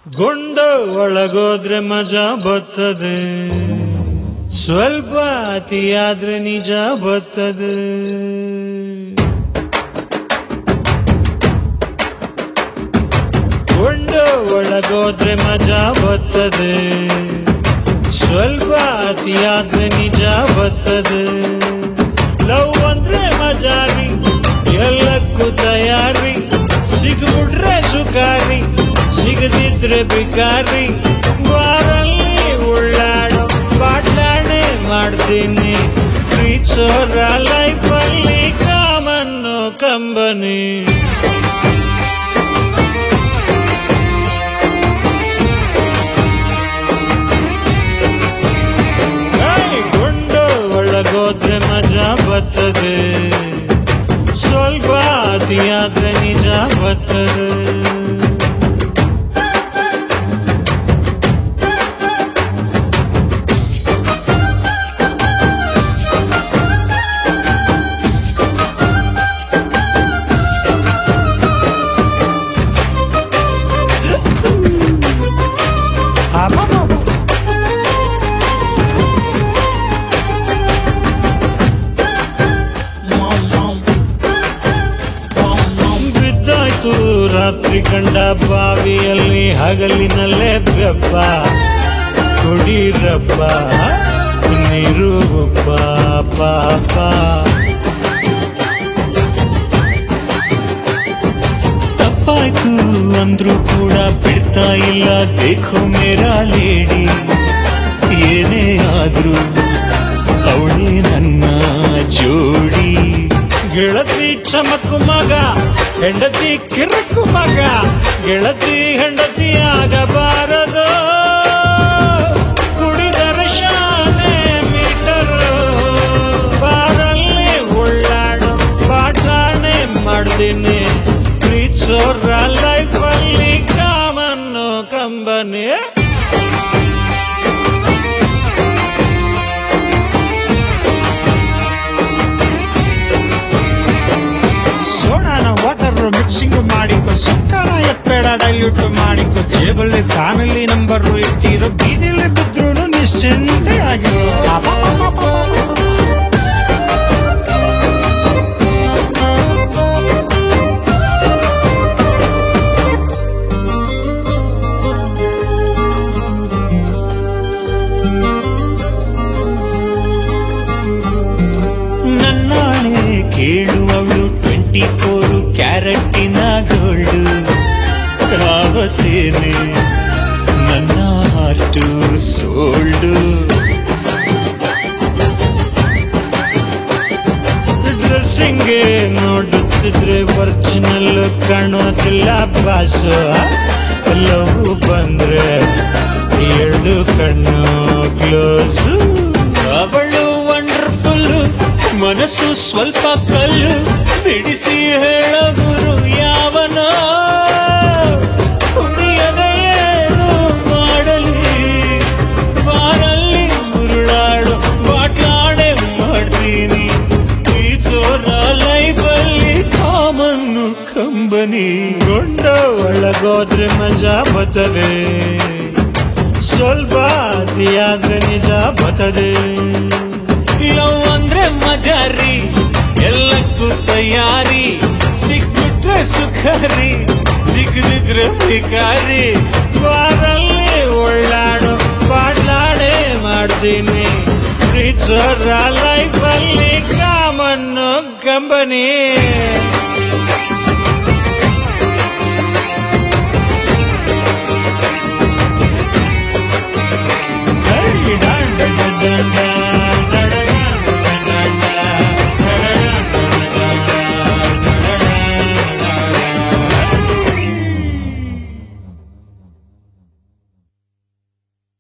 ಗುಂಡು ಒಳಗೋದ್ರೆ ಮಜಾ ಬರ್ತದೆ ಸ್ವಲ್ಪ ಅತಿಯಾದ್ರೆ ನಿಜ ಬರ್ತದೆ ಗುಂಡು ಒಳಗೋದ್ರೆ ಮಜಾ ಬರ್ತದೆ ಸ್ವಲ್ಪ ಅತಿಯಾದ್ರೆ ನಿಜ ಬರ್ತದೆ ಲವ್ ಅಂದ್ರೆ ಮಜಾರಿ ಎಲ್ಲಕ್ಕೂ ತಯಾರಿ ಸಿಗ್ಬಿಟ್ರೆ ಸುಖಾರಿ ಸಿಗದಿದ್ರೆ ಬಿಕಾರಿ ಬಾರಲ್ಲಿ ಉಳ್ಳಾಡೋ ಬಾಟ್ಲಾಣೆ ಮಾಡ್ತೀನಿ ಪ್ರೀತ್ಸೋರ ಲೈಫಲ್ಲಿ ಕಾಮನ್ನು ಕಂಬನಿ ಏಯ್, ಗುಂಡು ಒಳಗೋದ್ರೆ ಮಜಾ ಬರ್ತದೆ ಸ್ವಲ್ಪ ಅತಿಯಾದ್ರೆ ನಿಜ ಬರ್ತದೆ ಬಿದ್ದಾಯ್ತು ರಾತ್ರಿ ಕಂಡ ಬಾವಿಯಲ್ಲಿ ಹಗಲಿನಲ್ಲೇ ಬೆಪ್ಪ ಕುಡೀರಪ್ಪ ನೀರು ಪಾಪ ತಪ್ಪಾಯ್ತು ಅಂದ್ರೂ ಕೂಡ ಬಿಡ್ತಾ ಇಲ್ಲ ದೇಖೋ ಮೇರಾ ಲೇಡಿ ಏನೇ ಆದ್ರೂ ಅವಳೇ ನನ್ನ ಜೋಡಿ ಗೆಳತಿ ಚಮಕು ಮಗ ಹೆಂಡತಿ ಕಿರಕು ಮಗ ಗೆಳತಿ ಹೆಂಡತಿ ಆಗಬಾರದು ಕುಡಿದರ ಶಾನೆ ಮೀಟರ್ ಬಾರಲ್ಲಿ ಉಳ್ಳಾಡು ಪಾಠಾಣೆ ಮಾಡ್ತೀನಿ ಪ್ರೀತ್ಸೋರ ಲೈಫಲ್ಲಿ ಕಾಮನ್ನು ಕಂಬನಿ ಸೋಡಾನ ವಾಟರ್ ಮಿಕ್ಸಿಂಗ್ ಮಾಡಿಕೊ ಸುತ್ತಾನ ಎಪ್ಪೇಡ ಡೈಲ್ಯೂಟ್ ಮಾಡಿಕೊ ಜೇಬಲ್ಲಿ ಫ್ಯಾಮಿಲಿ ನಂಬರ್ ಇಟ್ಟಿರೋ ಬೀದಿಲಿ ಬಿದ್ರು ನಿಶ್ಚಿಂತೆ ಆಗಿರೋ ನನ್ನಾಳೆ ಕೇಳುವವಳು ಟ್ವೆಂಟಿ ಫೋರ್ ಕ್ಯಾರೆಟ್ಟಿನ ಗೋಲ್ಡು ಆವತ್ತೇನೆ ನನ್ನ ಹಾರ್ಟು ಸೋಲ್ಡು ಡ್ರೆಸ್ಸಿಂಗ್ಗೆ ನೋಡುತ್ತಿದ್ರೆ ಒರಿಜಿನಲ್ ಕಾಣೋದಿಲ್ಲ ಬಾಸು ಲವ್ ಬಂದ್ರೆ ಎರಡು ಕಣ್ಣು ಕ್ಲೋಸ್ ಅವಳು ವಂಡರ್ಫುಲ್ ಮನಸ್ಸು ಸ್ವಲ್ಪ ಕಲ್ಲು ಬಿಡಿಸಿ ಹೇಳೋ ಗುರು ಯಾವನ ಕುಣಿಯದ ಏನು ಮಾಡಲಿ ಬಾರಲ್ಲಿ ಉರುಳಾಡು ಬಾಟ್ಲಾಡೆ ಮಾಡ್ತೀನಿ ಪ್ರೀತಿಸೋರ ಲೈಫಲ್ಲಿ ಕಾಮನ್ನು ಕಂಬನಿ ಗೊಂಡ ಒಳಗೋದ್ರೆ ಮಜಾ ಬರ್ತದೆ ಸ್ವಲ್ಪ ಅತಿಯಾದ್ರೆ ನಿಜ ಬರ್ತದೆ ಲವ್ ಅಂದ್ರೆ ಮಜಾರಿ ಎಲ್ಲಕ್ಕೂ ತಯಾರಿ ಸಿಕ್ಬಿಟ್ರೆ ಸುಖಾರಿ ಸಿಗದಿದ್ರೆ ಭಿಕಾರಿ ಬಾರಲ್ಲಿ ಒಳ್ಳಾಡು ಬಾಡ್ಲಾಡೆ ಮಾಡ್ತೀನಿ ಪ್ರೀತ್ಸೋರ ಲೈಫಲ್ಲಿ ಕಾಮನ್ನು ಕಂಬನಿ